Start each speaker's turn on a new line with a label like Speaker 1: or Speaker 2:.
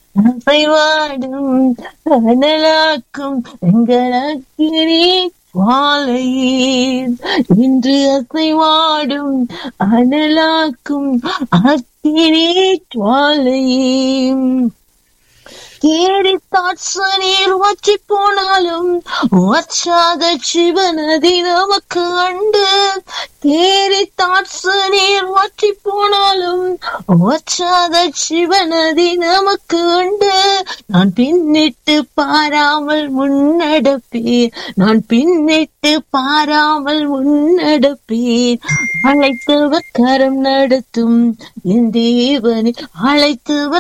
Speaker 1: அசைவாடும் அனலாக்கும் எங்களாக்கினே வாழையீர் இன்று அசைவாடும் அனலாக்கும் அக்கினே வாழையும் தேடி தாட்ச நீர் வற்றி போனாலும் வற்றாத சிவனதி நமக்கு அண்டு தேடி தாட்ச நீர் வற்றி போனாலும் வற்றாத சிவனதி நமக்கு உண்டு நான் பின்னிட்டு பாராமல் முன்னடப்பேன் நான் பின்னிட்டு பாராமல் முன்னடப்பேன் அழைத்தவர் கரம் நடத்தும் என் தேவனை அழைத்தவர்